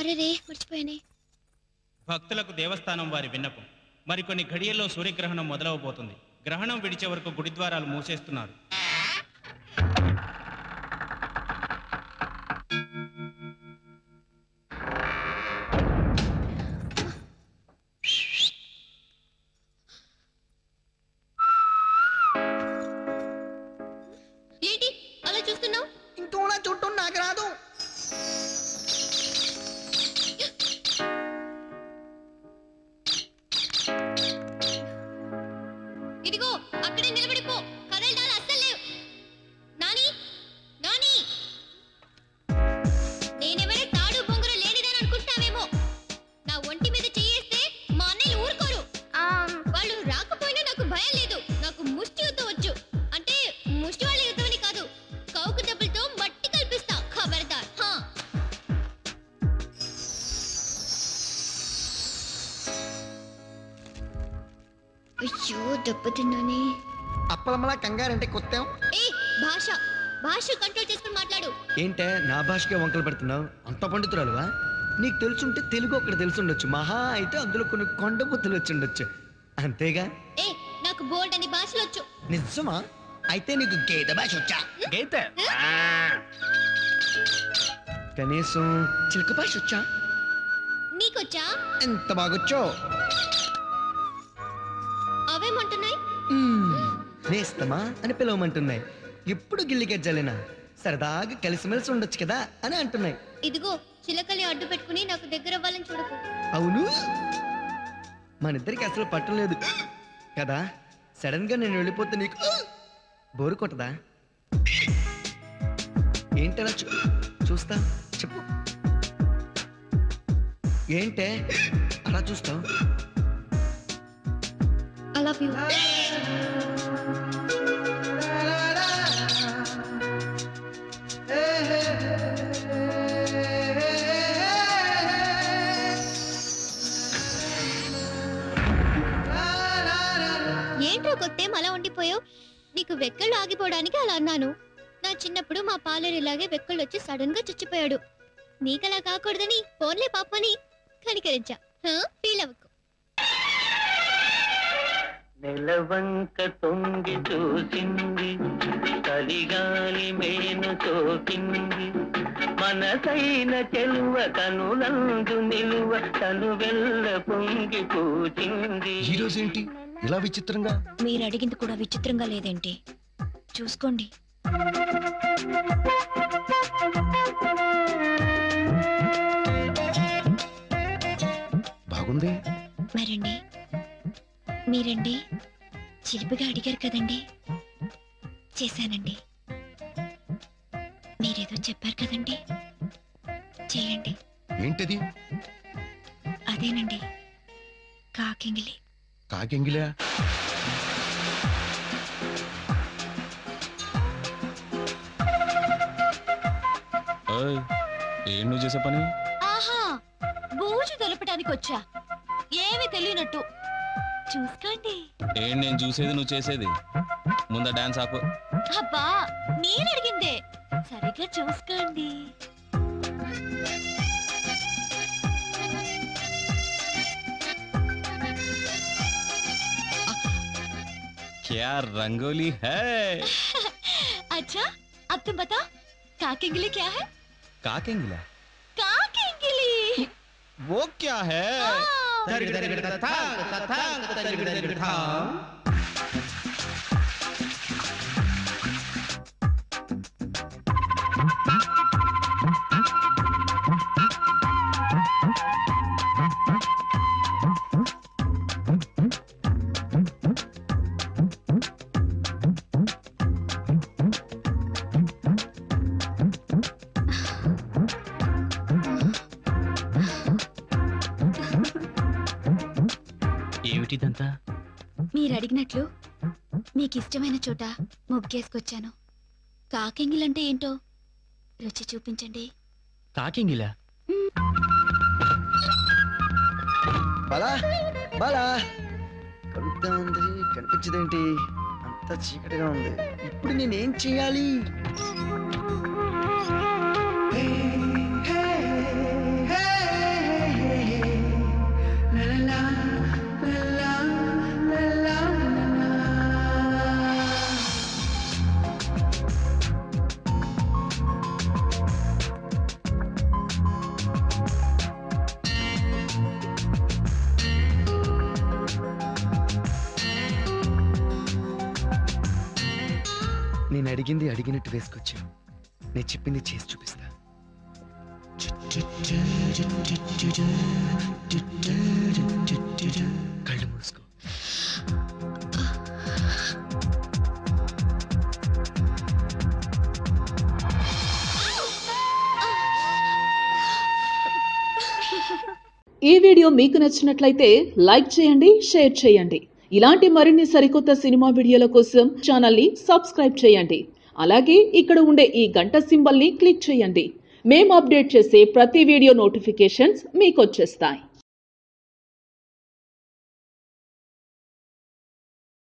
అరే రే మర్చిపోయానే భక్తులకు దేవస్థానం వారి విన్నపం మరికొన్ని ఘడియల్లో సూర్యగ్రహణం మొదలవబోతుంది గ్రహణం విడిచే వరకు గుడిద్వారాలు మూసేస్తున్నారు ఏంటి అలా చూస్తున్నావు ఇంకోలా చుట్టూ నాకు రాదు ఇదిగో అక్కడే నిలబడిపో కదలడాలు అస్సలు లేవు నాని నాని నేనెవరే తాడు బొంగురు లేనిదని అనుకుంటావేమో నా ఒంటి మీద చెయ్యేస్తే మా అన్నయ్యలు ఊరుకోరు వాళ్ళు రాకపోయినా నాకు భయం లేదు నాకు ముష్టి యుద్ధం వచ్చు అంటే ముష్టి వాళ్ళ యుద్ధం అని కాదు కౌకు దెబ్బలతో మట్టి కల్పిస్తా ఖబర్దార్ హా అయ్యో దెబ్బతిన్నానే అప్పలమ్మలా కంగారంటే కొత్తాం ఏ భాష భాష కంట్రోల్ చేసుకుని మాట్లాడు ఏంటే నా భాషకే వంకలు పెడుతున్నావు అంత పండితురాలువా నీకు తెలుసుంటే తెలుగు ఒకటి తెలుసుండొచ్చు మహా అయితే అందులో కొన్ని కొండ బుద్ధులు వచ్చి ఉండొచ్చు అంతేగా ఏ నాకు బోల్డ్ అని భాషలు వచ్చు నిజమా అయితే నీకు గేదె భాష వచ్చా గీత కనీసం చిలుక భాష వచ్చా నీకొచ్చా ఎంత బాగొచ్చో అవేమంటున్నాయి నేస్తమా అని పిలవమంటున్నాయి ఎప్పుడు గిల్లి గజ్జలేనా సరదాగా కలిసిమెలిసి ఉండొచ్చు కదా అని అంటున్నాయి ఇదిగో చిలకలి అడ్డు పెట్టుకుని నాకు దగ్గర అవ్వాలని చూడకు అవును మనిద్దరికి అసలు పట్టం లేదు కదా సడన్ గా నేను వెళ్ళిపోతే నీకు బోరు కొట్టదా ఏంటలా చూ చూస్తా చెప్పు ఏంటే అలా చూస్తావు ఐ లవ్ యూ ఏంట్రా కొత్తేం అలా ఉండిపోయావు నీకు వెక్కళ్ళు ఆగిపోవడానికి అలా అన్నాను నా చిన్నప్పుడు మా పాలరు ఇలాగే వెక్కళ్ళు వచ్చి సడన్ గా చచ్చిపోయాడు నీకలా కాకూడదని ఫోన్లే పాపని కనికరించా ఫీల్ అవ్వకు నెలవంక తొంగి చూసింది కలిగాలి మేను సోకింది మనసైన చెలువ కనులందు నిలువ తను వెళ్ళ పొంగి పూచింది ఈ రోజేంటి ఇలా విచిత్రంగా మీరు అడిగింది కూడా విచిత్రంగా లేదేంటి చూసుకోండి బాగుంది మరండి మీరండి చిలిపిగా అడిగారు కదండి చేశానండి మీరేదో చెప్పారు కదండి చేయండి ఏంటది అదేనండి కాకింగిలి కాకెంగిలా ఏం నువ్వు చేసే పని ఆహా బూజు దులపడానికి వచ్చా ఏమి తెలియనట్టు చూసుకోండి ఏం నేను చూసేది నువ్వు చేసేది ముందా డాన్స్ ఆపు అబ్బా నేను అడిగిందే సరిగ్గా చూసుకోండి క్యా రంగోలీ హై अच्छा अब तुम बताओ काकेंगिली क्या है కాకెంగిలా काकेंगिली वो क्या है ఏమిటిదంతా మీరు అడిగినట్లు మీకు ఇష్టమైన చోట ముగ్గేసుకొచ్చాను కాకెంగిలంటే ఏంటో రుచి చూపించండి కాకింగిలా బాలా బాలా కలుగుతా ఉంది కనిపించదేంటి అంత చీకటిగా ఉంది ఇప్పుడు నేనేం చేయాలి అడిగింది అడిగినట్టు వేసుకొచ్చావు నేను చెప్పింది చేసి చూపిస్తా కళ్ళు మూసుకో ఈ వీడియో మీకు నచ్చినట్లయితే లైక్ చేయండి షేర్ చేయండి ఇలాంటి మరిన్ని సరికొత్త సినిమా వీడియోల కోసం ఛానల్ని సబ్స్క్రైబ్ చేయండి అలాగే ఇక్కడ ఉండే ఈ గంట సింబల్ని క్లిక్ చేయండి మేము అప్డేట్ చేసే ప్రతి వీడియో నోటిఫికేషన్స్ మీకు వచ్చేస్తాయి